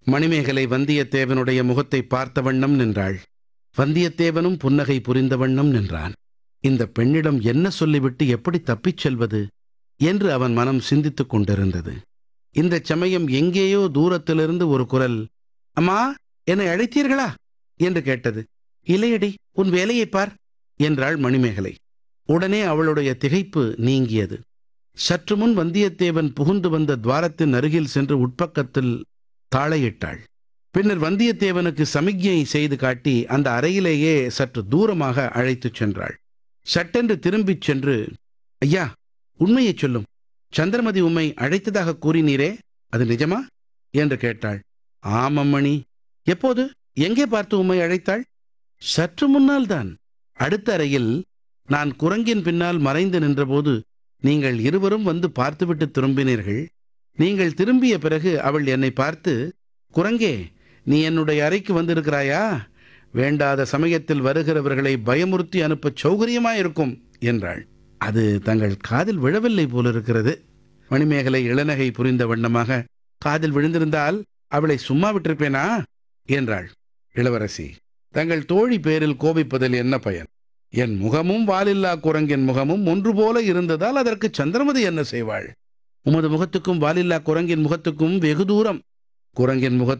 மணிமேகலை வந்தியத்தேவனுடைய முகத்தை பார்த்த வண்ணம் நின்றாள் வந்தியத்தேவனும் புன்னகை புரிந்த வண்ணம் நின்றான் இந்த பெண்ணிடம் என்ன சொல்லிவிட்டு எப்படி தப்பிச் செல்வது என்று அவன் மனம் சிந்தித்துக் கொண்டிருந்தது இந்த சமயம் எங்கேயோ தூரத்திலிருந்து ஒரு குரல் அம்மா என்னை அழைத்தீர்களா என்று கேட்டது இல்லையடி உன் வேலையைப் பார் என்றாள் மணிமேகலை உடனே அவளுடைய திகைப்பு நீங்கியது சற்று முன் வந்தியத்தேவன் புகுந்து வந்த துவாரத்தின் அருகில் சென்று உட்பக்கத்தில் தாளையிட்டாள் பின்னர் வந்தியத்தேவனுக்கு சமிக்ஞை செய்து காட்டி அந்த அறையிலேயே சற்று தூரமாக அழைத்துச் சென்றாள் சட்டென்று திரும்பிச் சென்று ஐயா உண்மையைச் சொல்லும் சந்திரமதி உம்மை அழைத்ததாக கூறினீரே அது நிஜமா என்று கேட்டாள் ஆமம்மணி எப்போது எங்கே பார்த்து உம்மை அழைத்தாள் சற்று முன்னால் தான் அடுத்த அறையில் நான் குரங்கின் பின்னால் மறைந்து நின்றபோது நீங்கள் இருவரும் வந்து பார்த்துவிட்டு திரும்பினீர்கள் நீங்கள் திரும்பிய பிறகு அவள் என்னை பார்த்து குரங்கே நீ என்னுடைய அறைக்கு வந்திருக்கிறாயா வேண்டாத சமயத்தில் வருகிறவர்களை பயமுறுத்தி அனுப்ப சௌகரியமாயிருக்கும் என்றாள் அது தங்கள் காதில் விழவில்லை போலிருக்கிறது மணிமேகலை இளநகை புரிந்த வண்ணமாக காதில் விழுந்திருந்தால் அவளை சும்மா விட்டிருப்பேனா என்றாள் இளவரசி தங்கள் தோழி பேரில் கோபிப்பதில் என்ன பயன் என் முகமும் வாலில்லா குரங்கின் முகமும் ஒன்று போல இருந்ததால் அதற்கு சந்திரமதி என்ன செய்வாள் உமது முகத்துக்கும் வாலில்லா குரங்கின் முகத்துக்கும் வெகு தூரம் குரங்கின் முகத்தில்